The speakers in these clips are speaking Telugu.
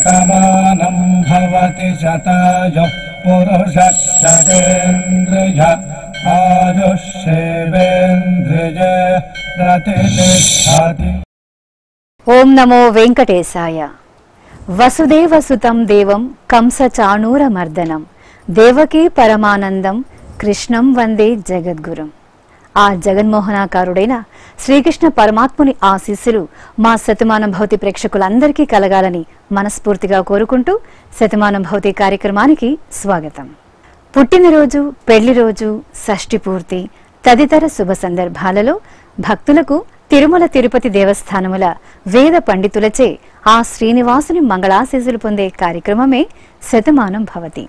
शतमानं भवति शतायुः पुरुषः शतेन्द्रिय आयुष्येवेन्द्रिय प्रतिष्ठति ఓం నమో వెంకటేశాయ వసుదేవ సుతం దేవం కంస చాణూరమర్దనం దేవకీ పరమానందం కృష్ణం వందే జగద్గురం ఆ జగన్మోహనాకారుడైన శ్రీకృష్ణ పరమాత్ముని ఆశీస్సులు మా శతమానం భౌతి ప్రేక్షకులందరికీ కలగాలని మనస్ఫూర్తిగా కోరుకుంటూ శతమానం భౌతి కార్యక్రమానికి స్వాగతం పుట్టినరోజు పెళ్లి రోజు షష్ఠి పూర్తి తదితర శుభ సందర్భాలలో భక్తులకు తిరుమల తిరుపతి దేవస్థానముల వేద పండితులచే ఆ శ్రీనివాసుని మంగళాశీసులు పొందే కార్యక్రమమే శతమానం భవతి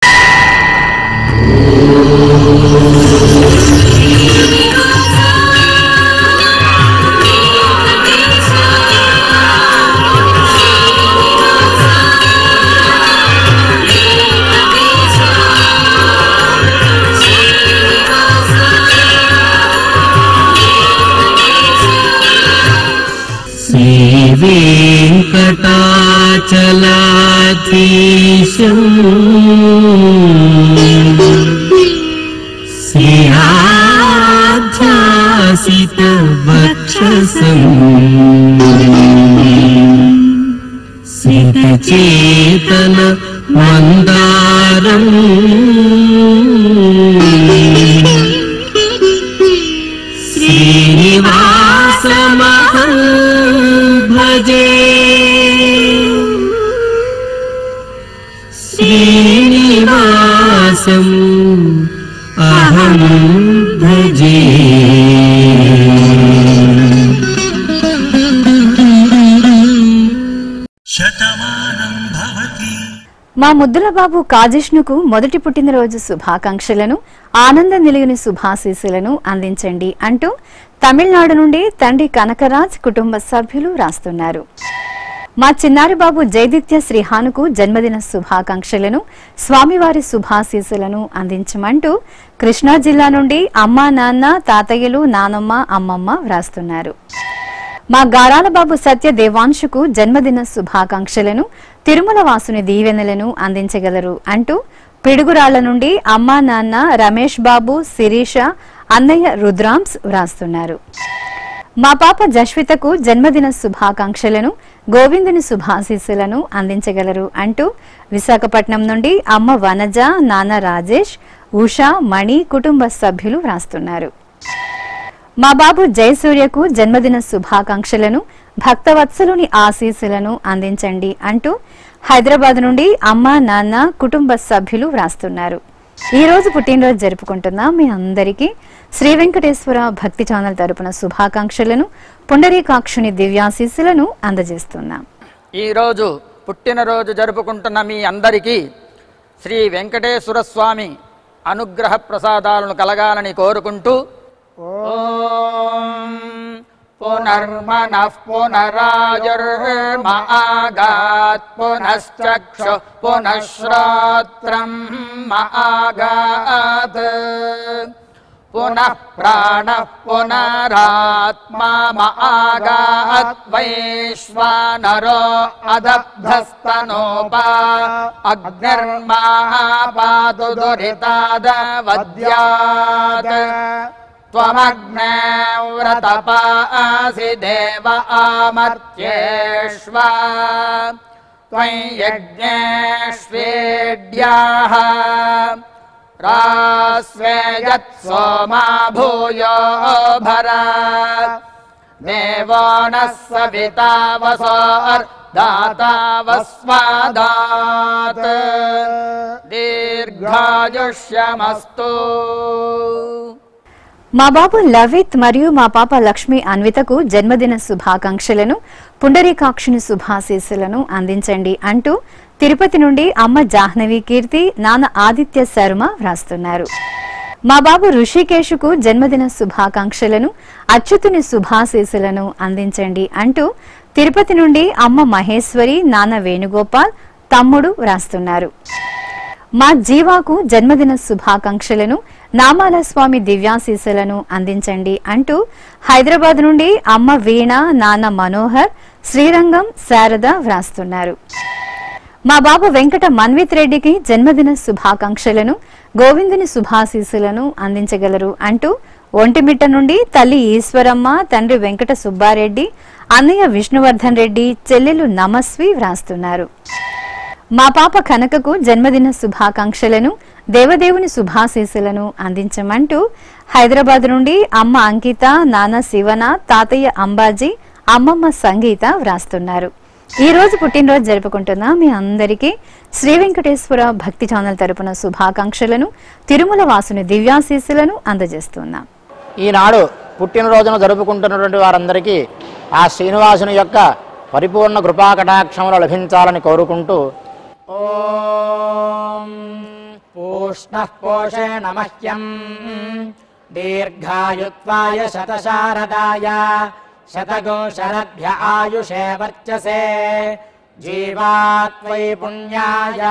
श्रीवेङ्कटाचलाधीशम् श्रियाध्यासितवक्षसम् श्रितचेतन मन्दारम् श्रीनिवासमहं भजे श्रीनिवासम् अहं भजे शतमानं भवति మా ముద్దుల బాబు కాజిష్ణుకు మొదటి పుట్టినరోజు శుభాకాంక్షలను ఆనంద నిలుగుని శుభాశీస్సులను అందించండి అంటూ తమిళనాడు నుండి తండ్రి కనకరాజ్ కుటుంబ సభ్యులు రాస్తున్నారు మా చిన్నారి బాబు జైదిత్య శ్రీహానుకు జన్మదిన శుభాకాంక్షలను స్వామివారి శుభాశీస్సులను అందించమంటూ కృష్ణా జిల్లా నుండి అమ్మా నాన్న తాతయ్యలు నానమ్మ అమ్మమ్మ వ్రాస్తున్నారు మా గారాల బాబు సత్య దేవాంశుకు జన్మదిన శుభాకాంక్షలను తిరుమల వాసుని దీవెనలను అందించగలరు అంటూ పిడుగురాళ్ల నుండి అమ్మా నాన్న రమేష్ బాబు శిరీష అన్నయ్య రుద్రాంస్ వ్రాస్తున్నారు మా పాప జస్వితకు జన్మదిన శుభాకాంక్షలను గోవిందుని శుభాశీస్సులను అందించగలరు అంటూ విశాఖపట్నం నుండి అమ్మ వనజ నాన్న రాజేష్ ఉషా మణి కుటుంబ సభ్యులు వ్రాస్తున్నారు మా బాబు జయసూర్యకు జన్మదిన శుభాకాంక్షలను భక్తవత్సలుని ఆశీస్సులను అందించండి అంటూ హైదరాబాద్ నుండి అమ్మ నాన్న కుటుంబ సభ్యులు వ్రాస్తున్నారు ఈ రోజు పుట్టినరోజు జరుపుకుంటున్న మీ అందరికీ శ్రీ వెంకటేశ్వర భక్తి ఛానల్ తరపున శుభాకాంక్షలను పుండరీకాక్షుని దివ్యాశీస్సులను అందజేస్తున్నాం ఈరోజు పుట్టినరోజు జరుపుకుంటున్న మీ అందరికీ శ్రీ వెంకటేశ్వర స్వామి అనుగ్రహ ప్రసాదాలను కలగాలని కోరుకుంటూ ఓం పునర్మనః పునరాయుర్మ ఆగాత్ పునశ్చక్షు పునఃశ్రోత్రం ఆగాత్ పునః ప్రాణః పునరాత్మా ఆగాత్ వైశ్వానరో అదబ్ధస్తనోపా అగ్నిర్మాపాతు దురితాదవద్యాత్ त्वमग्ने व्रतपासि देव आमर्त्येष्व त्वयि यज्ञेष्वेड्याः रास्वे यत् सोमा भूयो भर देवो नः सविता वसोर्दाता वस्वादात् दीर्घायुष्यमस्तु మా బాబు లవిత్ మరియు మా పాప లక్ష్మి అన్వితకు జన్మదిన శుభాకాంక్షలను పుండరీకాక్షుని శుభాశీస్సులను అందించండి అంటూ తిరుపతి నుండి అమ్మ జాహ్నవి కీర్తి నాన్న ఆదిత్య శర్మ వ్రాస్తున్నారు మా బాబు ఋషికేశుకు జన్మదిన శుభాకాంక్షలను అచ్యుతుని శుభాశీస్సులను అందించండి అంటూ తిరుపతి నుండి అమ్మ మహేశ్వరి నాన్న వేణుగోపాల్ తమ్ముడు వ్రాస్తున్నారు మా జీవాకు జన్మదిన శుభాకాంక్షలను నామాల స్వామి దివ్యాశీస్సులను అందించండి అంటూ హైదరాబాద్ నుండి అమ్మ వీణ నాన్న మనోహర్ శ్రీరంగం శారద వ్రాస్తున్నారు మా బాబు వెంకట మన్విత్ రెడ్డికి జన్మదిన శుభాకాంక్షలను గోవిందుని శుభాశీస్సులను అందించగలరు అంటూ ఒంటిమిట్ట నుండి తల్లి ఈశ్వరమ్మ తండ్రి వెంకట సుబ్బారెడ్డి అన్నయ్య విష్ణువర్ధన్ రెడ్డి చెల్లెలు నమస్వి వ్రాస్తున్నారు మా పాప కనకకు జన్మదిన శుభాకాంక్షలను దేవదేవుని శుభాశీస్సులను అందించమంటూ హైదరాబాద్ నుండి అమ్మ అంకిత నాన్న శివన తాతయ్య అంబాజీ అమ్మమ్మ సంగీత వ్రాస్తున్నారు ఈ రోజు పుట్టినరోజు జరుపుకుంటున్న మీ అందరికీ శ్రీ వెంకటేశ్వర భక్తి ఛానల్ తరపున శుభాకాంక్షలను తిరుమల వాసుని దివ్యాశీస్సులను అందజేస్తున్నాం ఈనాడు పుట్టినరోజును జరుపుకుంటున్నటువంటి వారందరికీ ఆ శ్రీనివాసుని యొక్క పరిపూర్ణ కృపాకటాక్షములు లభించాలని కోరుకుంటూ ఓం పూష్ణః పోషేణ మహ్యం దీర్ఘాయుత్వాయ శతశారదాయ శతకోశరభ్య ఆయుషే వర్చసే జీవాత్వై పుణ్యాయ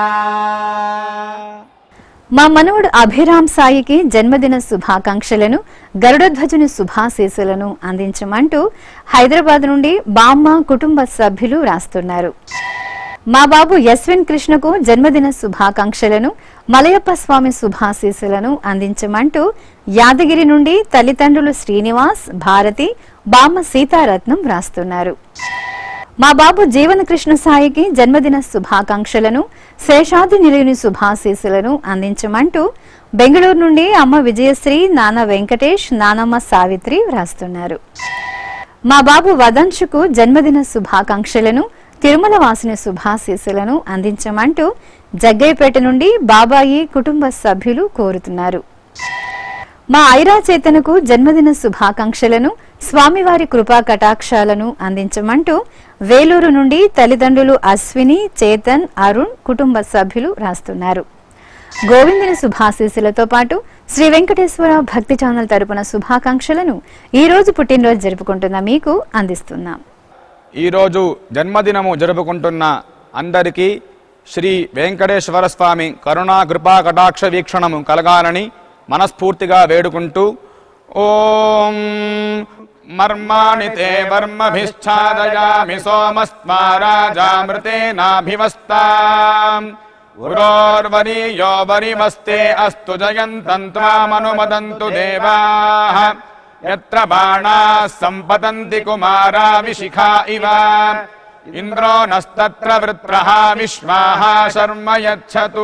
మా మనవడు అభిరామ్ సాయికి జన్మదిన శుభాకాంక్షలను గరుడధ్వజుని శుభాశీస్సులను అందించమంటూ హైదరాబాద్ నుండి బామ్మ కుటుంబ సభ్యులు రాస్తున్నారు మా బాబు యశ్విన్ కృష్ణకు జన్మదిన శుభాకాంక్షలను మలయప్ప స్వామి శుభాశీస్సులను అందించమంటూ యాదగిరి నుండి తల్లిదండ్రులు శ్రీనివాస్ భారతి బామ్మ సీతారత్నం వ్రాస్తున్నారు మా బాబు జీవన కృష్ణ సాయికి జన్మదిన శుభాకాంక్షలను శేషాది నిలయుని శుభాశీస్సులను అందించమంటూ బెంగళూరు నుండి అమ్మ విజయశ్రీ నాన్న వెంకటేష్ నానమ్మ సావిత్రి వ్రాస్తున్నారు మా బాబు వదంశుకు జన్మదిన శుభాకాంక్షలను తిరుమల వాసుని శుభాశీస్సులను అందించమంటూ జగ్గయ్యపేట నుండి బాబాయి కుటుంబ సభ్యులు కోరుతున్నారు మా ఐరా చేతనకు జన్మదిన శుభాకాంక్షలను స్వామివారి కృపా కటాక్షాలను అందించమంటూ వేలూరు నుండి తల్లిదండ్రులు అశ్విని చేతన్ అరుణ్ కుటుంబ సభ్యులు రాస్తున్నారు గోవిందుని శుభాశీస్సులతో పాటు శ్రీ వెంకటేశ్వర భక్తి ఛానల్ తరపున శుభాకాంక్షలను ఈ రోజు పుట్టినరోజు జరుపుకుంటున్న మీకు అందిస్తున్నాం ఈరోజు జన్మదినము జరుపుకుంటున్న అందరికీ శ్రీ వెంకటేశ్వర స్వామి కరుణా కృపా కటాక్ష వీక్షణము కలగాలని మనస్ఫూర్తిగా వేడుకుంటూ ఓం మర్మాణి తే వర్మభిశ్చాదయామి సోమస్మారాజామృతేనాభివస్తా ఉరోర్వరీయో వరిమస్తే అస్తు జయంతం త్వామనుమదంతు దేవాః యత్ర బాణాः సంపతంతి కుమారా విశిఖా ఇవ ఇంద్రో నస్తత్ర వృత్రః విశ్వాః శర్మ యచ్చతు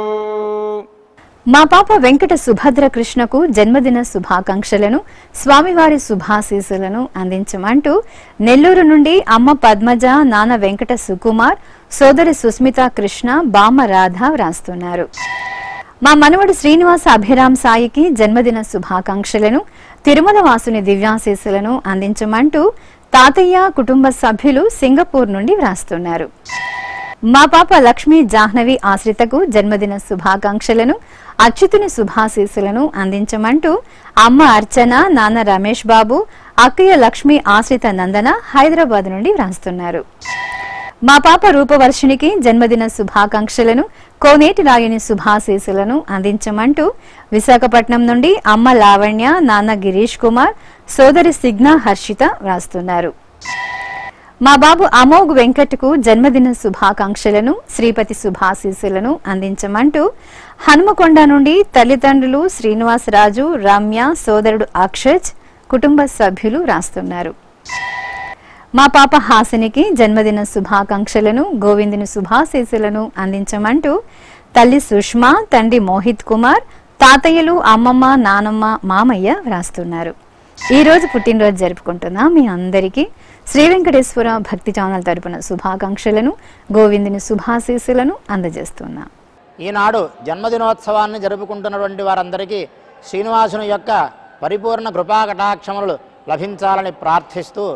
మా పాప వెంకట సుభద్ర కృష్ణకు జన్మదిన శుభాకాంక్షలను స్వామివారి శుభాశీస్సులను అందించమంటూ నెల్లూరు నుండి అమ్మ పద్మజ నాన్న వెంకట సుకుమార్ సోదరి సుస్మిత కృష్ణ బామ్మ రాధ వ్రాస్తున్నారు మా మనవడు శ్రీనివాస అభిరామ్ సాయికి జన్మదిన శుభాకాంక్షలను తిరుమల వాసుని దివ్యాశీస్సులను అందించమంటూ తాతయ్య కుటుంబ సభ్యులు సింగపూర్ నుండి వ్రాస్తున్నారు మా పాప లక్ష్మీ జాహ్నవి ఆశ్రితకు జన్మదిన శుభాకాంక్షలను అచ్యుతుని శుభాశీస్సులను అందించమంటూ అమ్మ అర్చన నాన్న రమేష్ బాబు అక్కయ్య లక్ష్మీ ఆశ్రిత నందన హైదరాబాద్ నుండి వ్రాస్తున్నారు మా పాప రూపవర్షినికి జన్మదిన శుభాకాంక్షలను కోనేటి రాయుని శుభాశీస్సులను అందించమంటూ విశాఖపట్నం నుండి అమ్మ లావణ్య నాన్న గిరీష్ కుమార్ సోదరి సిగ్నా హర్షిత వ్రాస్తున్నారు మా బాబు అమోఘ్ వెంకట్కు జన్మదిన శుభాకాంక్షలను శ్రీపతి శుభాశీస్సులను అందించమంటూ హనుమకొండ నుండి తల్లిదండ్రులు శ్రీనివాసరాజు రమ్య సోదరుడు అక్షజ్ కుటుంబ సభ్యులు రాస్తున్నారు మా పాప హాసినికి జన్మదిన శుభాకాంక్షలను గోవిందుని శుభాశీస్సులను అందించమంటూ తల్లి సుష్మా తండ్రి మోహిత్ కుమార్ తాతయ్యలు అమ్మమ్మ నానమ్మ మామయ్య వ్రాస్తున్నారు ఈ రోజు పుట్టినరోజు జరుపుకుంటున్న మీ అందరికీ శ్రీ వెంకటేశ్వర భక్తి ఛానల్ తరపున శుభాకాంక్షలను గోవిందుని శుభాశీస్సులను అందజేస్తున్నాం ఈనాడు జన్మదినోత్సవాన్ని జరుపుకుంటున్నటువంటి వారందరికీ శ్రీనివాసుని యొక్క పరిపూర్ణ కృపా కటాక్షములు లభించాలని ప్రార్థిస్తూ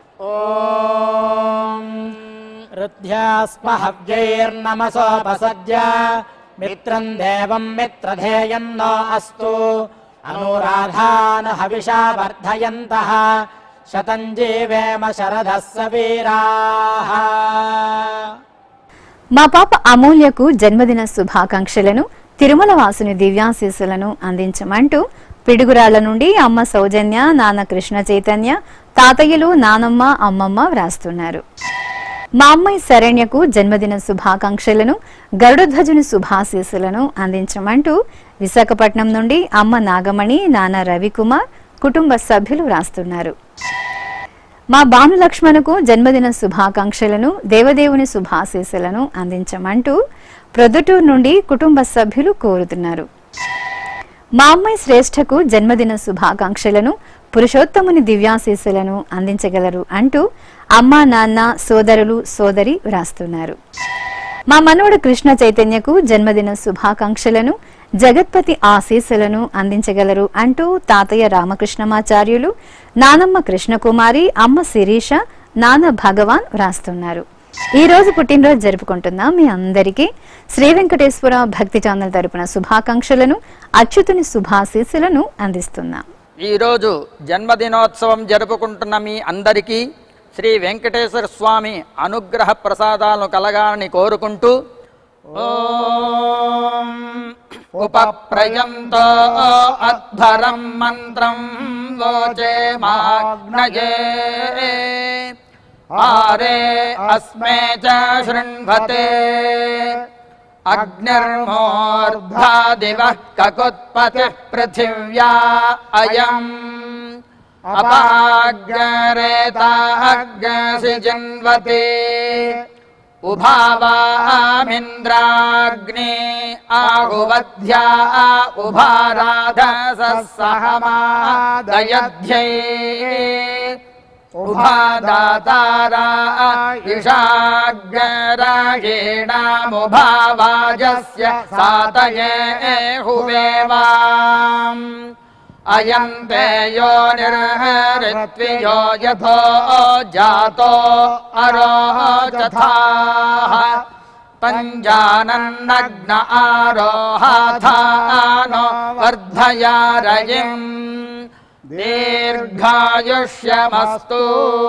ఓం రుధ్యాస్మ హవ్యైర్నమసోపసజ్య మిత్రం దేవం మిత్రధేయం నో అస్తు అనురాధాన హవిషా వర్ధయంతః శతం జీవేమ శరదः సవీరాः మా పాప అమూల్యకు జన్మదిన శుభాకాంక్షలను తిరుమల వాసుని దివ్యాశీస్సులను అందించమంటూ పిడుగురాళ్ల నుండి అమ్మ సౌజన్య నాన్న కృష్ణ చైతన్య తాతయ్యలు నానమ్మ అమ్మమ్మ వ్రాస్తున్నారు మా అమ్మాయి శరణ్యకు జన్మదిన శుభాకాంక్షలను గరుడధ్వజుని శుభాశీస్సులను అందించమంటూ విశాఖపట్నం నుండి అమ్మ నాగమణి నాన్న రవికుమార్ కుటుంబ సభ్యులు రాస్తున్నారు మా బాను లక్ష్మణకు జన్మదిన శుభాకాంక్షలను దేవదేవుని శుభాశీస్సులను అందించమంటూ ప్రొద్దుటూరు నుండి కుటుంబ సభ్యులు కోరుతున్నారు మా అమ్మాయి శ్రేష్ఠకు జన్మదిన శుభాకాంక్షలను పురుషోత్తముని దివ్యాశీస్సులను అందించగలరు అంటూ అమ్మా నాన్న సోదరులు సోదరి వ్రాస్తున్నారు మా మనవడు కృష్ణ చైతన్యకు జన్మదిన శుభాకాంక్షలను జగత్పతి ఆశీస్సులను అందించగలరు అంటూ తాతయ్య రామకృష్ణమాచార్యులు నానమ్మ కృష్ణకుమారి అమ్మ శిరీష నాన్న భగవాన్ వ్రాస్తున్నారు ఈ రోజు పుట్టినరోజు జరుపుకుంటున్న మీ అందరికీ శ్రీ వెంకటేశ్వర భక్తి ఛానల్ తరపున శుభాకాంక్షలను అచ్యుతుని శుభాశీస్సులను అందిస్తున్నాం ఈరోజు జన్మదినోత్సవం జరుపుకుంటున్న మీ అందరికీ శ్రీ వెంకటేశ్వర స్వామి అనుగ్రహ ప్రసాదాలను కలగాలని కోరుకుంటూ ఓం ఉపప్రయంతో అధ్వరం మంత్రం వోచే మాగ్నయే ఆరే అస్మే చ శృణ్వతే అగ్నిర్మోర్ధా దివః కకుత్పతిః పృథివ్యా అయం అపాగ్రేతాగ్సి జన్వతే ఉభావామింద్రాగ్ని ఆహువధ్యా ఉభారాధస సహమాదయధ్యై ఉభాదాతారా ఇషాగ్రాగేణాముభావాజస్య సాతయే హువేవాం అయం తే యో నిర్హరిత్వియో యథో జాతో అరోచథాః పంజానన్నగ్న ఆరోహాథానో వర్ధయారయిం దీర్ఘాయుష్యమస్తు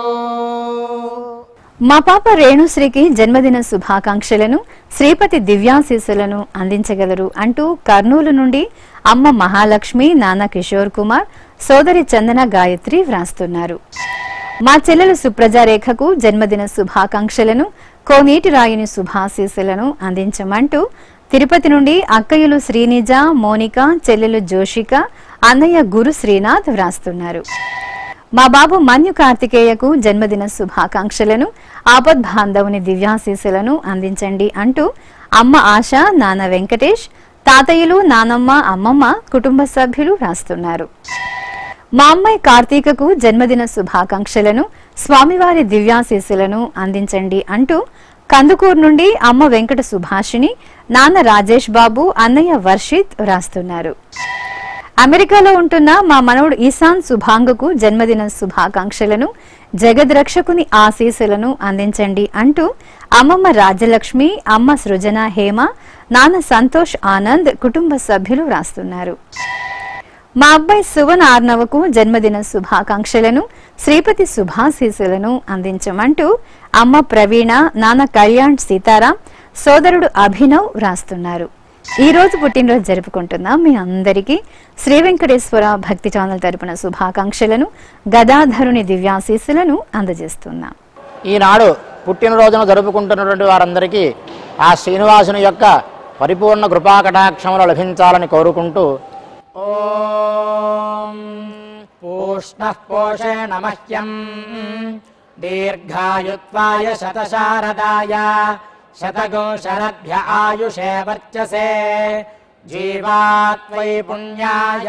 మా పాప రేణుశ్రీకి జన్మదిన శుభాకాంక్షలను శ్రీపతి దివ్యాశీస్సులను అందించగలరు అంటూ కర్నూలు నుండి అమ్మ మహాలక్ష్మి నాన్న కిషోర్ కుమార్ సోదరి చందన గాయత్రి వ్రాస్తున్నారు మా చెల్లెలు సుప్రజారేఖకు జన్మదిన శుభాకాంక్షలను కోనేటి రాయుని శుభాశీస్సులను అందించమంటూ తిరుపతి నుండి అక్కయ్యలు శ్రీనిజ మోనిక చెల్లెలు జోషిక అన్నయ్య గురు శ్రీనాథ్ వ్రాస్తున్నారు మా బాబు మన్యు కార్తికేయకు జన్మదిన శుభాకాంక్షలను ఆపద్బాంధవుని దివ్యాశీస్సులను అందించండి అంటూ అమ్మ ఆశ నాన్న వెంకటేష్ తాతయ్యలు నానమ్మ అమ్మమ్మ కుటుంబ సభ్యులు రాస్తున్నారు మా అమ్మాయి కార్తీకకు జన్మదిన శుభాకాంక్షలను స్వామివారి దివ్యాశీస్సులను అందించండి అంటూ కందుకూరు నుండి అమ్మ వెంకట సుభాషిణి నాన్న రాజేష్ బాబు అన్నయ్య వర్షిత్ రాస్తున్నారు అమెరికాలో ఉంటున్న మా మనవడు ఈశాన్ సుభాంగకు జన్మదిన శుభాకాంక్షలను జగద్రక్షకుని ఆశీస్సులను అందించండి అంటూ అమ్మమ్మ రాజలక్ష్మి అమ్మ సృజన హేమ నాన్న సంతోష్ ఆనంద్ కుటుంబ సభ్యులు రాస్తున్నారు మా అబ్బాయి సువన్ ఆర్నవకు జన్మదిన శుభాకాంక్షలను శ్రీపతి శుభాశీస్సులను అందించమంటూ అమ్మ ప్రవీణ నాన్న కళ్యాణ్ సీతారాం సోదరుడు అభినవ్ రాస్తున్నారు ఈ రోజు పుట్టినరోజు జరుపుకుంటున్న మీ అందరికీ శ్రీ వెంకటేశ్వర భక్తి ఛానల్ తరపున శుభాకాంక్షలను గదాధరుని దివ్యాశీస్సులను అందజేస్తున్నాం ఈనాడు పుట్టినరోజును జరుపుకుంటున్నటువంటి వారందరికీ ఆ శ్రీనివాసుని యొక్క పరిపూర్ణ కృపాకటాక్షములు లభించాలని కోరుకుంటూ ఓం పూష్ణః పోషేణ మహ్యం దీర్ఘాయుత్వాయ శతశారదాయ శతగో శరభ్య ఆయుషే వర్చసే జీవాత్వై పుణ్యాయ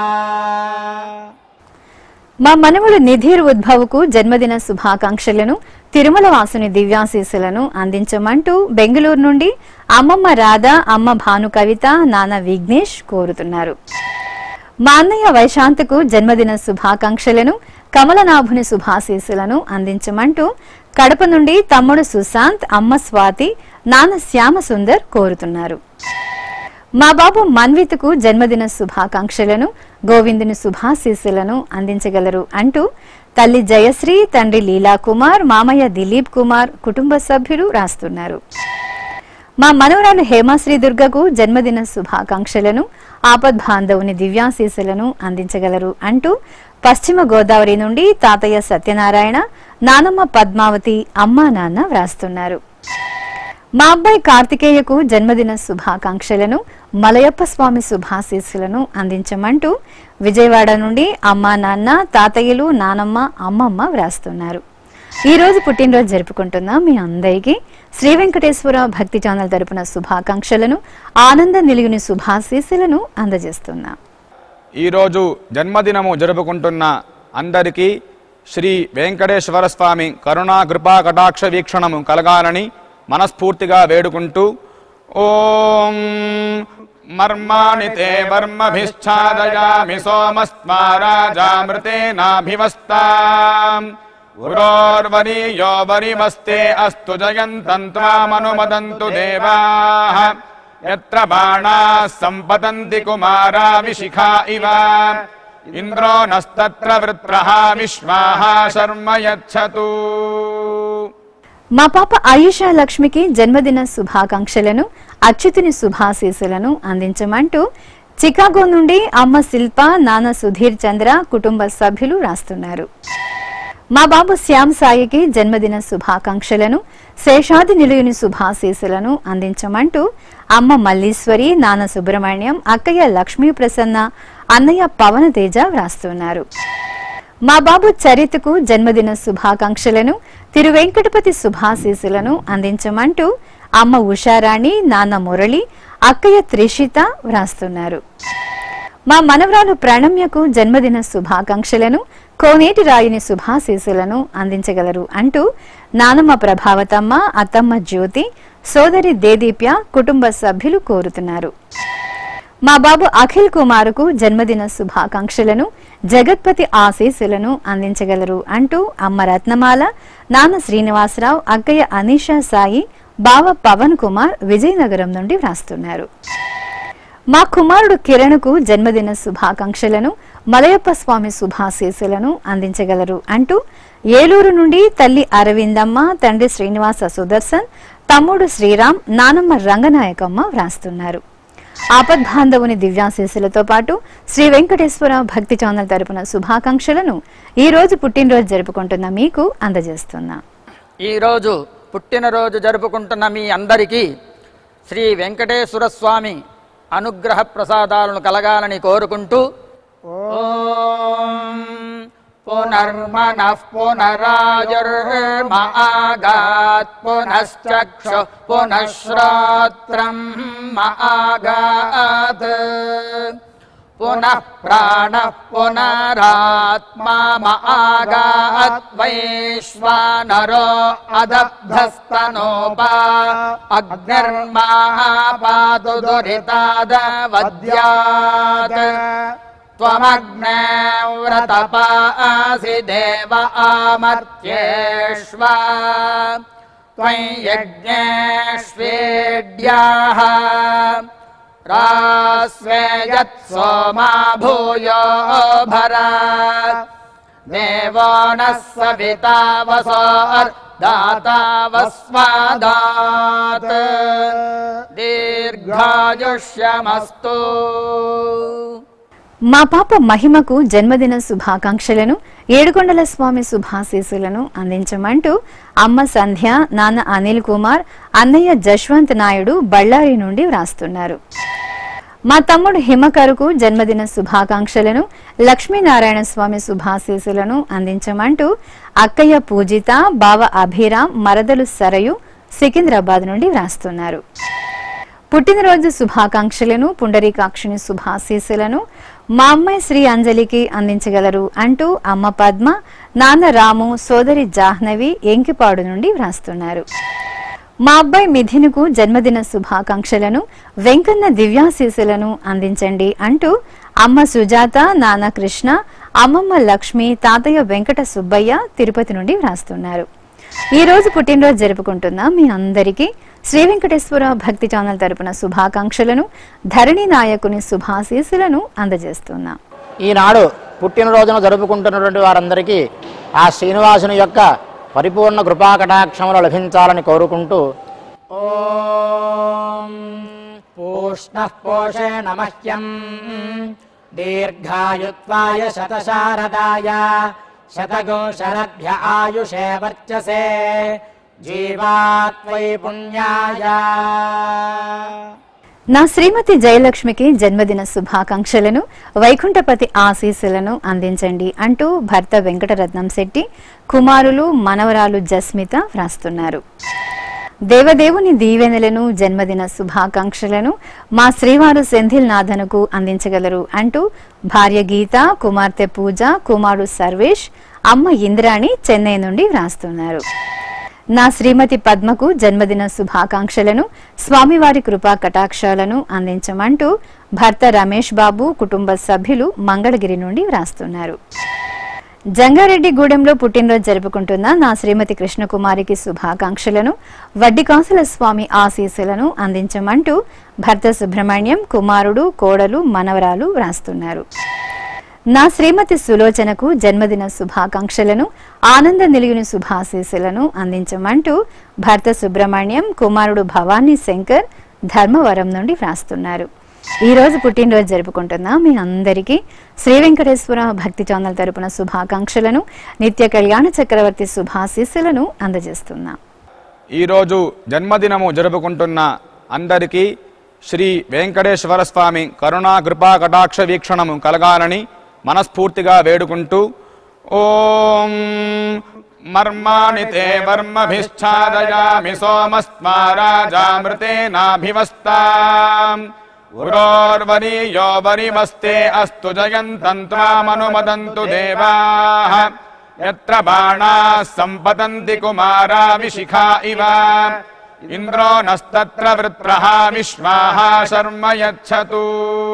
మా మనవుడు నిధిర్ ఉద్భవకు జన్మదిన శుభాకాంక్షలను తిరుమల వాసుని దివ్యాశీస్సులను అందించమంటూ బెంగళూరు నుండి అమ్మమ్మ రాధ అమ్మ భాను కవిత నాన్న విఘ్నేష్ కోరుతున్నారు మా అన్నయ్య వైశాంత్కు జన్మదిన శుభాకాంక్షలను కమలనాభుని శుభాశీస్సులను అందించమంటూ కడప నుండి తమ్ముడు సుశాంత్ అమ్మ స్వాతి నాన్న శ్యామ సుందర్ కోరుతున్నారు మా బాబు మన్విత్కు జన్మదిన శుభాకాంక్షలను గోవిందుని శుభాశీస్సులను అందించగలరు అంటూ తల్లి జయశ్రీ తండ్రి లీలా కుమార్ మామయ్య దిలీప్ కుమార్ కుటుంబ సభ్యులు రాస్తున్నారు మా మనవరాలు హేమాశ్రీ దుర్గకు జన్మదిన శుభాకాంక్షలను ఆపద్బాంధవుని దివ్యాశీస్సులను అందించగలరు అంటూ పశ్చిమ గోదావరి నుండి తాతయ్య సత్యనారాయణ నానమ్మ పద్మావతి అమ్మా నాన్న వ్రాస్తున్నారు మా అబ్బాయి కార్తికేయకు జన్మదిన శుభాకాంక్షలను మలయప్ప స్వామి శుభాశీస్సులను అందించమంటూ విజయవాడ నుండి అమ్మా నాన్న తాతయ్యలు నానమ్మ అమ్మమ్మ వ్రాస్తున్నారు ఈ రోజు పుట్టినరోజు జరుపుకుంటున్న మీ అందరికీ శ్రీ వెంకటేశ్వర భక్తి ఛానల్ తరపున శుభాకాంక్షలను ఆనంద నిలుగుని శుభాశీస్సులను అందజేస్తున్నాం ఈరోజు జన్మదినము జరుపుకుంటున్న అందరికీ శ్రీ వెంకటేశ్వర స్వామి కరుణా కృపా కటాక్ష వీక్షణము కలగాలని మనస్ఫూర్తిగా వేడుకుంటూ ఓం మర్మాణి తే మర్మభిశ్చాదయామి సోమస్మారాజామృతేనాభివస్తా గురోర్వరీయో వరిమస్తే అస్తు జయంతం త్వామనుమదంతు దేవాः यत्र बाणाः सम्पतन्ति कुमारा विशिखा इव इन्द्रो नस्तत्र वृत्रः विश्वाः शर्म यच्छतु మా పాప ఆయుషా లక్ష్మికి జన్మదిన శుభాకాంక్షలను అచ్యుతుని శుభాశీస్సులను అందించమంటూ చికాగో నుండి అమ్మ శిల్ప నాన్న సుధీర్ చంద్ర కుటుంబ సభ్యులు రాస్తున్నారు మా బాబు శ్యామ్ సాయికి జన్మదిన శుభాకాంక్షలను శేషాది నిలుయుని శుభాశీస్సులను అందించమంటూ అమ్మ మల్లీశ్వరి నాన్న సుబ్రహ్మణ్యం అక్కయ్య లక్ష్మీ ప్రసన్న అన్నయ్య పవన తేజ వ్రాస్తున్నారు మా బాబు చరిత్కు జన్మదిన శుభాకాంక్షలను తిరువెంకటపతి శుభాశీస్సులను అందించమంటూ అమ్మ ఉషారాణి నాన్న మురళి అక్కయ్య త్రిషిత వ్రాస్తున్నారు మా మనవరాలు ప్రణమ్యకు జన్మదిన శుభాకాంక్షలను కోనేటి రాయిని శుభాశీస్సులను అందించగలరు అంటూ నానమ్మ ప్రభావతమ్మ అత్తమ్మ జ్యోతి సోదరి దేదీప్య కుటుంబ సభ్యులు కోరుతున్నారు మా బాబు అఖిల్ కుమార్కు జన్మదిన శుభాకాంక్షలను జగత్పతి ఆశీస్సులను అందించగలరు అంటూ అమ్మ రత్నమాల నాన్న శ్రీనివాసరావు అక్కయ్య అనీషా సాయి బావ పవన్ కుమార్ విజయనగరం నుండి వ్రాస్తున్నారు మా కుమారుడు కిరణ్కు జన్మదిన శుభాకాంక్షలను మలయప్ప స్వామి శుభాశీస్సులను అందించగలరు అంటూ ఏలూరు నుండి తల్లి అరవిందమ్మ తండ్రి శ్రీనివాస సుదర్శన్ తమ్ముడు శ్రీరామ్ నానమ్మ రంగనాయకమ్మ వ్రాస్తున్నారు ఆపద్బాంధవుని దివ్యాశీస్సులతో పాటు శ్రీ వెంకటేశ్వర భక్తి ఛానల్ తరపున శుభాకాంక్షలను ఈ రోజు పుట్టినరోజు జరుపుకుంటున్న మీకు అందజేస్తున్నా ఈరోజు పుట్టినరోజు జరుపుకుంటున్న మీ అందరికీ శ్రీ వెంకటేశ్వర స్వామి అనుగ్రహ ప్రసాదాలను కలగాలని కోరుకుంటూ ఓం పునర్మనః పునరాయుర్మ ఆగాత్ పునశ్చక్షు పునఃశ్రోత్రం ఆగాత్ పునః ప్రాణः పునరాత్మా ఆగాత్ వైశ్వానరో అదబ్ధస్తనోపా అగ్నిర్మాపాతు దురితాదవద్యాత్ त्वमग्ने व्रतपासि देव आमर्त्येष्व त्वयि यज्ञेष्वेड्याः रास्वे यत् सोमा भूयो भरा देवो नः सविता वसोर्दाता वस्वादात् दीर्घायुष्यमस्तु మా పాప మహిమకు జన్మదిన శుభాకాంక్షలను ఏడుకొండల స్వామి శుభాశీస్సులను అందించమంటూ అమ్మ సంధ్య నాన్న అనిల్ కుమార్ అన్నయ్య జశ్వంత్ నాయుడు బళ్ళారి నుండి వ్రాస్తున్నారు మా తమ్ముడు హిమకరుకు జన్మదిన శుభాకాంక్షలను లక్ష్మీనారాయణ స్వామి శుభాశీస్సులను అందించమంటూ అక్కయ్య పూజిత బావ అభిరామ్ మరదలు సరయు సికింద్రాబాద్ నుండి వ్రాస్తున్నారు పుట్టినరోజు శుభాకాంక్షలను పుండరీకాక్షుని శుభాశీస్సులను మా అమ్మాయి శ్రీ అంజలికి అందించగలరు అంటూ అమ్మ పద్మ నాన్న రాము సోదరి జాహ్నవి ఎంకిపాడు నుండి వ్రాస్తున్నారు మా అబ్బాయి మిథిన్కు జన్మదిన శుభాకాంక్షలను వెంకన్న దివ్యాశీస్సులను అందించండి అంటూ అమ్మ సుజాత నాన్న కృష్ణ అమ్మమ్మ లక్ష్మి తాతయ్య వెంకట సుబ్బయ్య తిరుపతి నుండి వ్రాస్తున్నారు ఈ రోజు పుట్టినరోజు జరుపుకుంటున్న మీ అందరికీ శ్రీ వెంకటేశ్వర భక్తి ఛానల్ తరపున శుభాకాంక్షలను ధరణి నాయకుని శుభాశీస్సులను అందజేస్తున్నాం ఈనాడు పుట్టినరోజును జరుపుకుంటున్నటువంటి వారందరికీ ఆ శ్రీనివాసుని యొక్క పరిపూర్ణ కృపాకటాక్షములు లభించాలని కోరుకుంటూ ॐ पूष्णः पोषेण मह्यम् दीर्घायुत्वाय शतशारदाय శతగోశరభ్య ఆయుషే వర్చసే జీవాత్వై పుణ్యాయ నా శ్రీమతి జయలక్ష్మికి జన్మదిన శుభాకాంక్షలను వైకుంఠపతి ఆశీస్సులను అందించండి అంటూ భర్త వెంకటరత్నం శెట్టి కుమారులు మనవరాలు జస్మిత వ్రాస్తున్నారు దేవదేవుని దీవెనలను జన్మదిన శుభాకాంక్షలను మా శ్రీవారు సెంధిల్ నాథనుకు అందించగలరు అంటూ భార్య గీత కుమార్తె పూజ కుమారుడు సర్వేష్ అమ్మ ఇంద్రాణి చెన్నై నుండి వ్రాస్తున్నారు నా శ్రీమతి పద్మకు జన్మదిన శుభాకాంక్షలను స్వామివారి కృపా కటాక్షాలను అందించమంటూ భర్త రమేష్ బాబు కుటుంబ సభ్యులు మంగళగిరి నుండి వ్రాస్తున్నారు జంగారెడ్డిగూడెంలో పుట్టినరోజు జరుపుకుంటున్న నా శ్రీమతి కృష్ణకుమారికి శుభాకాంక్షలను వడ్డికాసుల స్వామి ఆశీస్సులను అందించమంటూ భర్త సుబ్రహ్మణ్యం కుమారుడు కోడలు మనవరాలు వ్రాస్తున్నారు నా శ్రీమతి సులోచనకు జన్మదిన శుభాకాంక్షలను ఆనంద నిలిగిన శుభాశీస్సులను అందించమంటూ భర్త సుబ్రహ్మణ్యం కుమారుడు భవానీ శంకర్ ధర్మవరం నుండి వ్రాస్తున్నారు ఈ రోజు పుట్టినరోజు జరుపుకుంటున్న మీ అందరికీ శ్రీ వెంకటేశ్వర భక్తి ఛానల్ తరపున శుభాకాంక్షలను నిత్య కళ్యాణ చక్రవర్తి శుభాశీస్సులను అందజేస్తున్నాం ఈరోజు జన్మదినము జరుపుకుంటున్న అందరికీ శ్రీ వెంకటేశ్వర స్వామి కరుణా కృపా కటాక్ష వీక్షణము కలగాలని మనస్ఫూర్తిగా వేడుకుంటూ ఓం మర్మాణి తే వర్మభిశ్చాదయామి సోమస్మారాజామృతేనాభివస్తా ఉరోర్వరీయో వరిమస్తే అస్తు జయంతంత్రామనుమదంతు దేవాః యత్ర బాణాः సంపతంతి కుమారా విశిఖా ఇవ ఇంద్రో నస్తత్ర వృత్రః విశ్వాः శర్మ యచ్చతు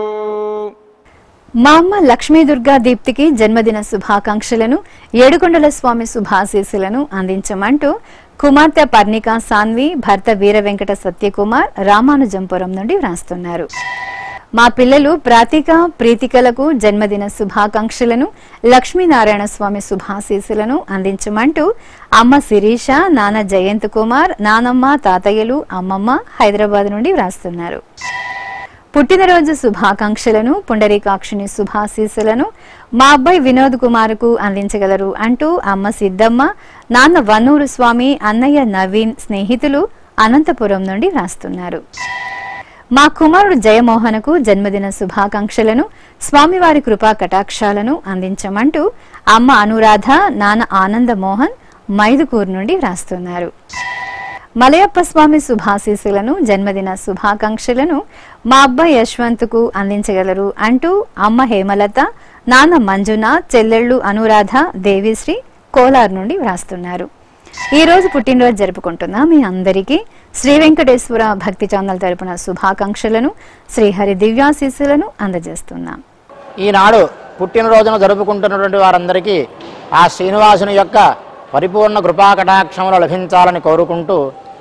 మా అమ్మ లక్ష్మీ దుర్గా దీప్తికి జన్మదిన శుభాకాంక్షలను ఏడుకొండల స్వామి శుభాశీస్సులను అందించమంటూ కుమార్తె పర్ణిక సాన్వి భర్త వీర వెంకట సత్యకుమార్ రామానుజంపురం నుండి వ్రాస్తున్నారు మా పిల్లలు ప్రాతిక ప్రీతికలకు జన్మదిన శుభాకాంక్షలను లక్ష్మీనారాయణ స్వామి శుభాశీస్సులను అందించమంటూ అమ్మ శిరీష నాన్న జయంత్ కుమార్ నానమ్మ తాతయ్యలు అమ్మమ్మ హైదరాబాద్ నుండి వ్రాస్తున్నారు పుట్టినరోజు శుభాకాంక్షలను పుండరీకాక్షుని శుభాశీస్సులను మా అబ్బాయి వినోద్ కుమార్కు అందించగలరు అంటూ అమ్మ సిద్ధమ్మ నాన్న వన్నూరు స్వామి అన్నయ్య నవీన్ స్నేహితులు అనంతపురం నుండి వ్రాస్తున్నారు మా కుమారుడు జయమోహనకు జన్మదిన శుభాకాంక్షలను స్వామివారి కృపా కటాక్షాలను అందించమంటూ అమ్మ అనురాధ నాన్న ఆనంద మోహన్ మైదుకూరు నుండి వ్రాస్తున్నారు మలయప్ప స్వామి శుభాశీస్సులను జన్మదిన శుభాకాంక్షలను మా అబ్బాయి యశ్వంత్కు అందించగలరు అంటూ అమ్మ హేమలత నాన్న మంజున చెల్లెళ్ళు అనురాధ దేవిశ్రీ కోలార్ నుండి వ్రాస్తున్నారు ఈ రోజు పుట్టినరోజు జరుపుకుంటున్న మీ అందరికీ శ్రీ వెంకటేశ్వర భక్తి ఛానల్ తరపున శుభాకాంక్షలను శ్రీహరి దివ్యాశీస్సులను అందజేస్తున్నాం ఈనాడు పుట్టినరోజున జరుపుకుంటున్నటువంటి వారందరికీ ఆ శ్రీనివాసుని యొక్క పరిపూర్ణ కృపా కటాక్షములు లభించాలని కోరుకుంటూ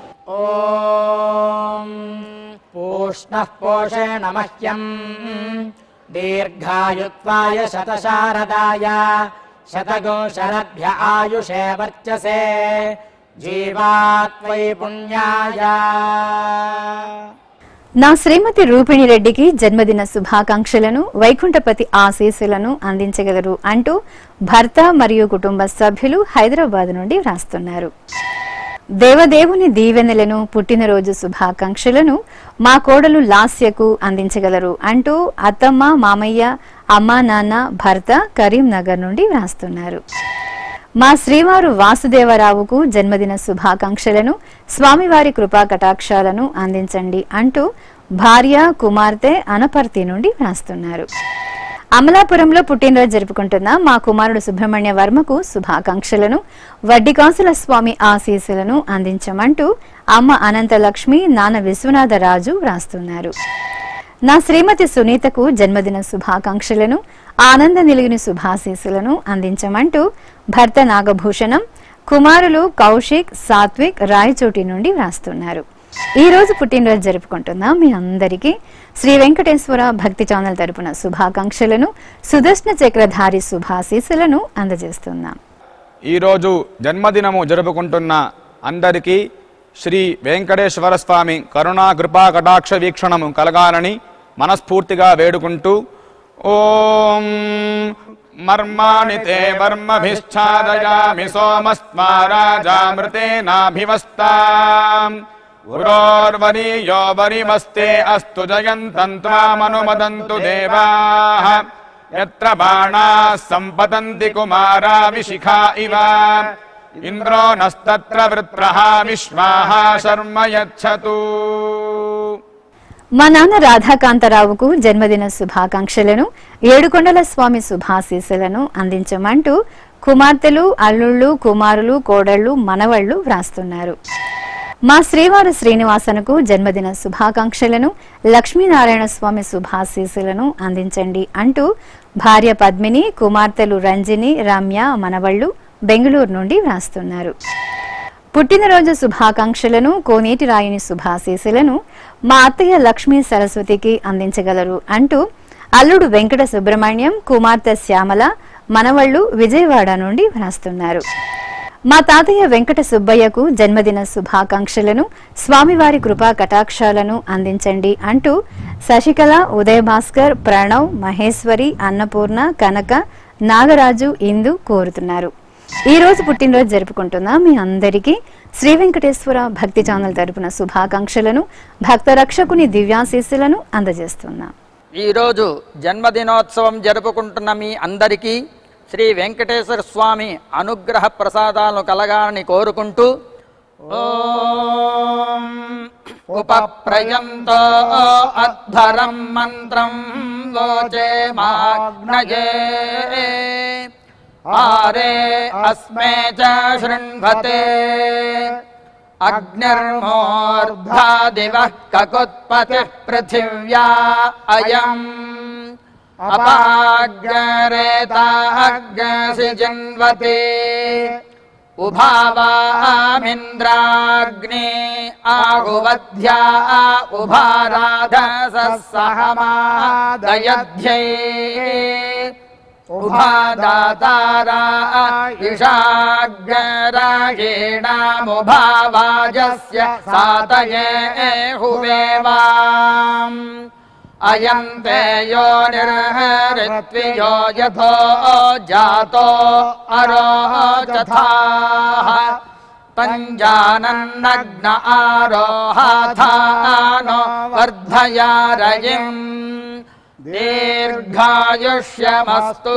ఓం పూష్ణః పోషేణ మహ్యం దీర్ఘాయుత్వాయ శతశారదాయ శతగోశరభ్య ఆయుషే వర్చసే జీవాత్వై పుణ్యాయ నా శ్రీమతి రూపిణి రెడ్డికి జన్మదిన శుభాకాంక్షలను వైకుంఠపతి ఆశీస్సులను అందించగలరు అంటూ భర్త మరియు కుటుంబ సభ్యులు హైదరాబాద్ నుండి వ్రాస్తున్నారు దేవదేవుని దీవెనలను పుట్టినరోజు శుభాకాంక్షలను మా కోడలు లాస్యకు అందించగలరు అంటూ అత్తమ్మ మామయ్య అమ్మా నాన్న భర్త కరీంనగర్ నుండి వ్రాస్తున్నారు మా శ్రీవారు వాసుదేవరావుకు జన్మదిన శుభాకాంక్షలను స్వామివారి కృపా కటాక్షాలను అందించండి అంటూ భార్య కుమార్తె అనపర్తి నుండి వ్రాస్తున్నారు అమలాపురంలో పుట్టినరోజు జరుపుకుంటున్న మా కుమారుడు సుబ్రహ్మణ్య వర్మకు శుభాకాంక్షలను వడ్డికాసుల స్వామి ఆశీస్సులను అందించమంటూ అమ్మ అనంతలక్ష్మి నాన్న విశ్వనాథరాజు వ్రాస్తున్నారు నా శ్రీమతి సునీతకు జన్మదిన శుభాకాంక్షలను ఆనంద నిలిగిన శుభాశీస్సులను అందించమంటూ భర్త నాగభూషణం కుమారులు కౌశిక్ సాత్విక్ రాయచోటి నుండి వ్రాస్తున్నారు ఈ రోజు పుట్టినరోజు జరుపుకుంటున్న మీ అందరికీ శ్రీ వెంకటేశ్వర భక్తి ఛానల్ తరపున శుభాకాంక్షలను సుదర్శన చక్రధారి శుభాశీస్సులను అందజేస్తున్నాం ఈరోజు జన్మదినము జరుపుకుంటున్న అందరికీ శ్రీ వెంకటేశ్వర స్వామి కరుణా కృపా కటాక్ష వీక్షణము కలగాలని మనస్ఫూర్తిగా వేడుకుంటూ ॐ मर्माणि ते वर्मभिश्चादयामि सोमस्त्वा राजामृतेनाभिवस्ताम् उरोर्वरीयो वरिमस्ते अस्तु जयन्तम् त्वामनुमदन्तु देवाः यत्र बाणाः सम्पतन्ति कुमारा विशिखा इव इन्द्रो नस्तत्र वृत्रः विश्वाः शर्म यच्छतु మా నాన్న రాధాకాంతరావుకు జన్మదిన శుభాకాంక్షలను ఏడుకొండల స్వామి శుభాశీస్సులను అందించమంటూ కుమార్తెలు అల్లుళ్ళు కుమారులు కోడళ్ళు మనవళ్ళు వ్రాస్తున్నారు మా శ్రీవారు శ్రీనివాసనకు జన్మదిన శుభాకాంక్షలను లక్ష్మీనారాయణ స్వామి శుభాశీస్సులను అందించండి అంటూ భార్య పద్మిని కుమార్తెలు రంజిని రమ్య మనవళ్ళు బెంగళూరు నుండి వ్రాస్తున్నారు పుట్టినరోజు శుభాకాంక్షలను కోనేటి రాయిని శుభాశీస్సులను మా అత్తయ్య లక్ష్మీ సరస్వతికి అందించగలరు అంటూ అల్లుడు వెంకట సుబ్రహ్మణ్యం కుమార్తె శ్యామల మనవళ్ళు విజయవాడ నుండి వ్రాస్తున్నారు మా తాతయ్య వెంకట సుబ్బయ్యకు జన్మదిన శుభాకాంక్షలను స్వామివారి కృపా కటాక్షాలను అందించండి అంటూ శశికళ ఉదయ భాస్కర్ ప్రణవ్ మహేశ్వరి అన్నపూర్ణ కనక నాగరాజు ఇందు కోరుతున్నారు ఈ రోజు పుట్టినరోజు జరుపుకుంటున్న మీ అందరికీ శ్రీ వెంకటేశ్వర భక్తి ఛానల్ తరపున శుభాకాంక్షలను భక్త రక్షకుని దివ్యాశీస్సులను అందజేస్తున్నాం ఈరోజు జన్మదినోత్సవం జరుపుకుంటున్న మీ అందరికీ శ్రీ వెంకటేశ్వర స్వామి అనుగ్రహ ప్రసాదాలను కలగాలని కోరుకుంటూ ఓం ఉపప్రయంతో అధ్వరం మంత్రం లోచే మాగ్నయే ఆరే అస్మే చ శృణ్వతే అగ్నిర్మోర్ధా దివః కకుత్పతి పృథివ్యా అయం అపాగ్రేతాగ్సి జన్వతే ఉభావామింద్రాగ్ని ఆహువధ్యా ఉభారాధస సహమాదయధ్యై ఉభాదాతారా ఇషాగ్రాగేణాముభావాజస్య సాతయే హువేవాం అయం తే యో నిర్హరిత్వియో యథో జాతో అరోచథాః పంజానన్నగ్న ఆరోహాథానో వర్ధయారయిం దీర్ఘాయుష్యమస్తు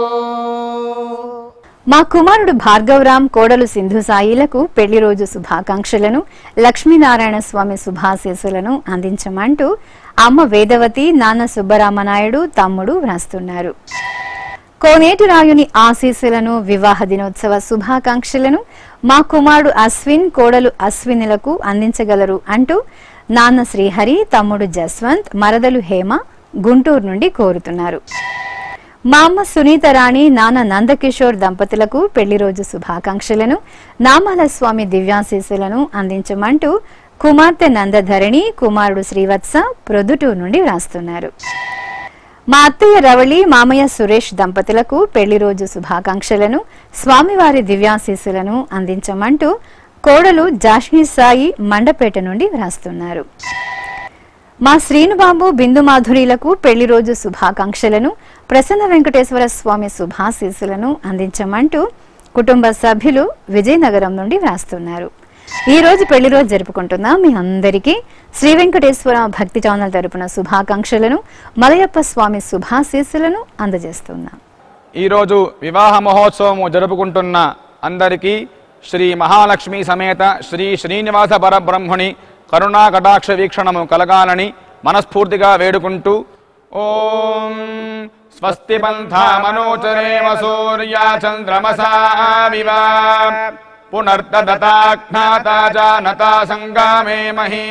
మా కుమారుడు భార్గవరామ్ కోడలు సింధు సాయిలకు పెళ్లి రోజు శుభాకాంక్షలను లక్ష్మీనారాయణ స్వామి శుభాశీస్సులను అందించమంటూ అమ్మ వేదవతి నాన్న సుబ్బరామనాయుడు తమ్ముడు వ్రాస్తున్నారు కోనేటి రాయుని ఆశీస్సులను వివాహ దినోత్సవ శుభాకాంక్షలను మా కుమారుడు అశ్విన్ కోడలు అశ్వినులకు అందించగలరు అంటూ నాన్న శ్రీహరి తమ్ముడు జస్వంత్ మరదలు హేమ గుంటూరు నుండి కోరుతున్నారు మా అమ్మ సునీత రాణి నాన్న నందకిషోర్ దంపతులకు పెళ్లి రోజు శుభాకాంక్షలను నామాల స్వామి దివ్యాశీస్సులను అందించమంటూ కుమార్తె నందధరణి కుమారుడు శ్రీవత్స ప్రొద్దుటూరు నుండి వ్రాస్తున్నారు మా అత్తయ్య రవళి మామయ్య సురేష్ దంపతులకు పెళ్లి రోజు శుభాకాంక్షలను స్వామివారి దివ్యాశీస్సులను అందించమంటూ కోడలు జాష్ని సాయి మండపేట నుండి వ్రాస్తున్నారు మా శ్రీనుబాబు బిందు మాధురిలకు పెళ్లి రోజు శుభాకాంక్షలను ప్రసన్న వెంకటేశ్వర స్వామి శుభాశీస్సులను అందించమంటూ కుటుంబ సభ్యులు విజయనగరం నుండి వ్రాస్తున్నారు ఈ రోజు పెళ్లి రోజు జరుపుకుంటున్న మీ అందరికీ శ్రీ వెంకటేశ్వర భక్తి ఛానల్ తరపున శుభాకాంక్షలను మలయప్ప స్వామి శుభాశీస్సులను అందజేస్తున్నాం ఈరోజు వివాహ మహోత్సవము జరుపుకుంటున్న అందరికీ శ్రీ మహాలక్ష్మి సమేత శ్రీ శ్రీనివాస పరబ్రహ్మణి కరుణా కటాక్ష వీక్షణము కలగాలని మనస్ఫూర్తిగా వేడుకుంటూ ఓం స్వస్తి పంథామనోచరేమ సూర్యా చంద్రమసావివ పునర్దతాజ్ఞాతా జానతా సంగామే మహీ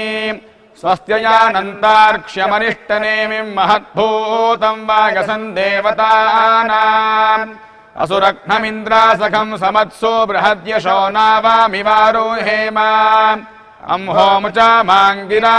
స్వస్త్యయానంతార్క్ష్యమనిష్టనేమిం మహద్భూతం వాగసం దేవతానాం అసురఘ్నమింద్రాసఖం సమత్సో బృహద్యశో నావామివారోహేమ అంహోముచామాంగిరా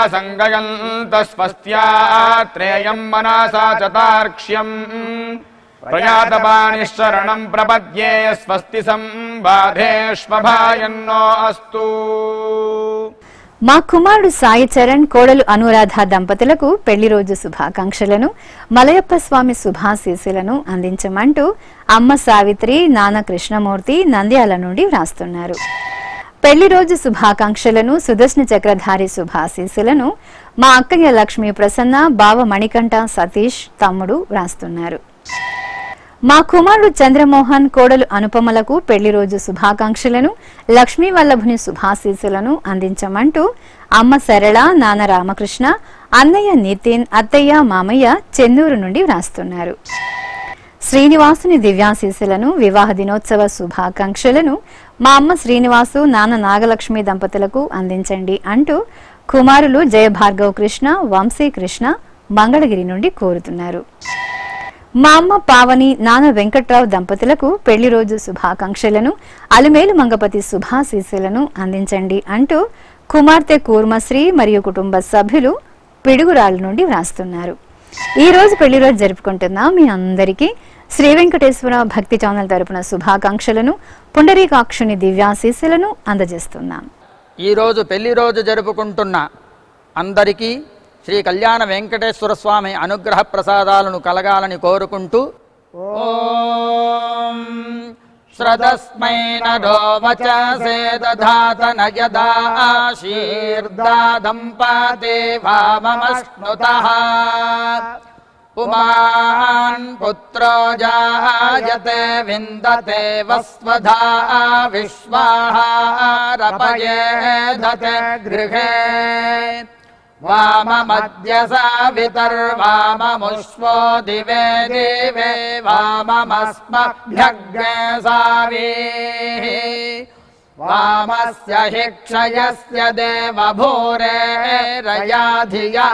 సంగయంతస్వస్త్యాత్రేయం మనసా చతార్క్ష్యం ప్రయాతపాణిశరణం ప్రపద్యే స్వస్తి సంబాధేష్వభాయన్నో అస్తు మా కుమారుడు సాయి చరణ్ కోడలు అనురాధ దంపతులకు పెళ్లి రోజు శుభాకాంక్షలను మలయప్ప స్వామి శుభాశీస్సులను అందించమంటూ అమ్మ సావిత్రి నాన్న కృష్ణమూర్తి నంద్యాల నుండి వ్రాస్తున్నారు పెళ్లి రోజు శుభాకాంక్షలను సుదర్శన చక్రధారి శుభాశీస్సులను మా అక్కయ్య లక్ష్మీ ప్రసన్న బావ మణికంఠ సతీష్ తమ్ముడు వ్రాస్తున్నారు మా కుమారుడు చంద్రమోహన్ కోడలు అనుపమలకు పెళ్లి రోజు శుభాకాంక్షలను లక్ష్మీ వల్లభుని శుభాశీస్సులను అందించమంటూ అమ్మ సరళ నాన్న రామకృష్ణ అన్నయ్య నితిన్ అత్తయ్య మామయ్య చెన్నూరు నుండి వ్రాస్తున్నారు శ్రీనివాసుని దివ్యాశీస్సులను వివాహ దినోత్సవ శుభాకాంక్షలను మా అమ్మ శ్రీనివాసు నాన్న నాగలక్ష్మి దంపతులకు అందించండి అంటూ కుమారులు జయభార్గవ్ కృష్ణ వంశీ కృష్ణ మంగళగిరి నుండి కోరుతున్నారు మా అమ్మ పావని నాన్న వెంకట్రావు దంపతులకు పెళ్లి రోజు శుభాకాంక్షలను అలిమేలు మంగపతి శుభాశీస్సులను అందించండి అంటూ కుమార్తె కూర్మశ్రీ మరియు కుటుంబ సభ్యులు పిడుగురాళ్ళ నుండి వ్రాస్తున్నారు ఈ రోజు పెళ్లి రోజు జరుపుకుంటున్న మీ అందరికీ శ్రీ వెంకటేశ్వర భక్తి ఛానల్ తరపున శుభాకాంక్షలను పుండరీకాక్షుని దివ్యాశీస్సులను అందజేస్తున్నాం ఈరోజు పెళ్లి రోజు జరుపుకుంటున్న అందరికీ శ్రీ కళ్యాణ వెంకటేశ్వర స్వామి అనుగ్రహ ప్రసాదాలను కలగాలని కోరుకుంటూ ఓం శ్రదస్మై నరో వచసే దధాత నయదా ఆశీర్దాదంపతే వామమశ్నుతః పుమాన్ పుత్రో జాయతే విందతే వస్వధా విశ్వాహారపయేధతే గృహే వామమద్య సావితర్వామముష్వో దివే దివే వామమస్మభ్యగ్నే సావీः వామస్య హి క్షయస్య దేవభూరే రయా ధియా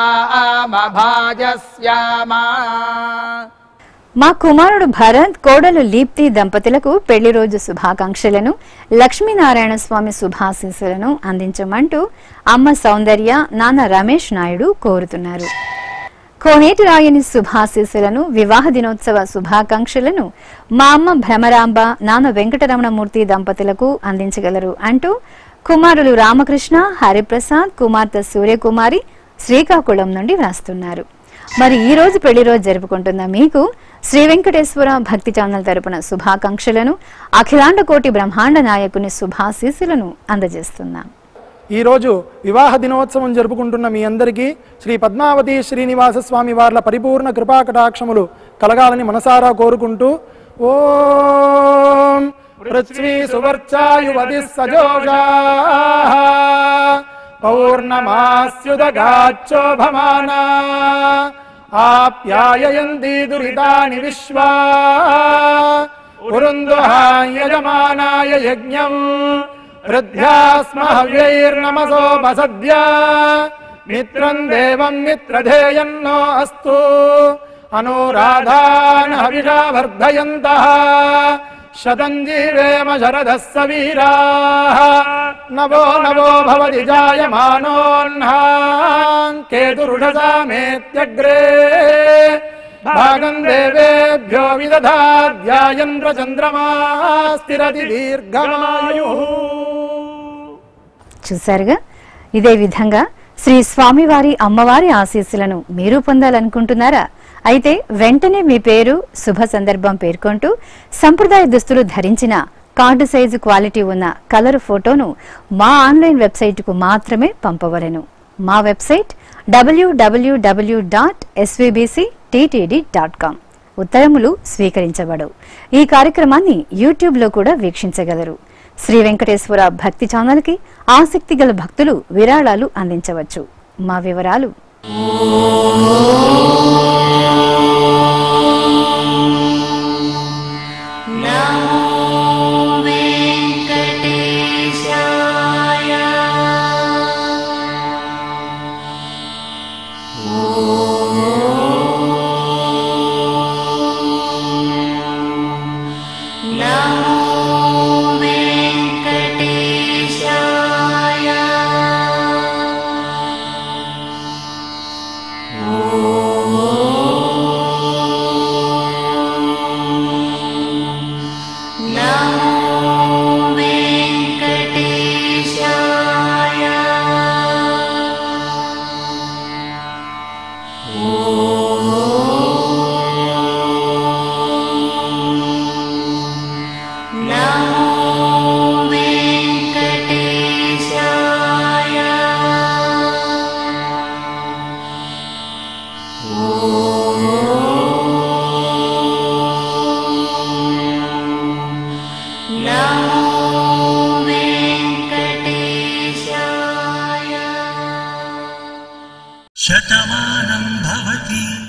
వామభాజస్యామా మా కుమారుడు భరత్ కోడలు లీప్తి దంపతులకు పెళ్లి రోజు శుభాకాంక్షలను లక్ష్మీనారాయణ స్వామి శుభాశీస్సులను అందించమంటూ అమ్మ సౌందర్య నాన్న రమేష్ నాయుడు కోరుతున్నారు కోనేటి రాయని శుభాశీస్సులను వివాహ దినోత్సవ శుభాకాంక్షలను మా అమ్మ భ్రమరాంబ నాన్న వెంకటరమణమూర్తి దంపతులకు అందించగలరు అంటూ కుమారులు రామకృష్ణ హరిప్రసాద్ కుమార్తె సూర్యకుమారి శ్రీకాకుళం నుండి వ్రాస్తున్నారు మరి ఈ రోజు పెళ్లి రోజు జరుపుకుంటున్న మీకు శ్రీ వెంకటేశ్వర భక్తి ఛానల్ తరపున శుభాకాంక్షలను అఖిలాండ కోటి బ్రహ్మాండ నాయకుని శుభాశీస్సులను అందజేస్తున్నాం ఈరోజు వివాహ దినోత్సవం జరుపుకుంటున్న మీ అందరికీ శ్రీ పద్మావతి శ్రీనివాస స్వామి వార్ల పరిపూర్ణ కృపాకటాక్షములు కలగాలని మనసారా కోరుకుంటూ ఓం పృథ్వీ సువర్చాయువతి సజోషా పౌర్ణమాస్యుదగాచ్చోభమానా ఆప్యాయయంతి దురితాని విశ్వా ఉరుందుహాయజమానాయ యజ్ఞం వృద్ధ్యాస్మ హవ్యైర్నమసోపసద్య మిత్రం దేవం మిత్రధేయన్నో అస్తు అనురాధాన్ హవిషా వర్ధయంతః శతం జీవేమ శరదः సవీరాः నవో నవో భవతి జాయమానోన్హాం కేతురుషసామేత్యగ్రే భాగం దేవేభ్యో విదధాధ్యాయంద్ర చంద్రమా స్థిరతి దీర్ఘమాయు చూశారుగా ఇదే విధంగా శ్రీ స్వామివారి అమ్మవారి ఆశీస్సులను మీరు పొందాలనుకుంటున్నారా అయితే వెంటనే మీ పేరు శుభ సందర్భం పేర్కొంటూ సంప్రదాయ దుస్తులు ధరించిన కార్డు సైజు క్వాలిటీ ఉన్న కలర్ ఫోటోను మా ఆన్లైన్ వెబ్సైట్కు మాత్రమే పంపవలెను మా వెబ్సైట్ డబ్ల్యూడబ్ల్యూడబ్ల్యూ డాట్ డాట్ కామ్ ఉత్తరములు స్వీకరించబడవు ఈ కార్యక్రమాన్ని యూట్యూబ్లో కూడా వీక్షించగలరు శ్రీ వెంకటేశ్వర భక్తి ఛానల్కి ఆసక్తి గల భక్తులు విరాళాలు అందించవచ్చు మా వివరాలు ఓ शतमानं भवति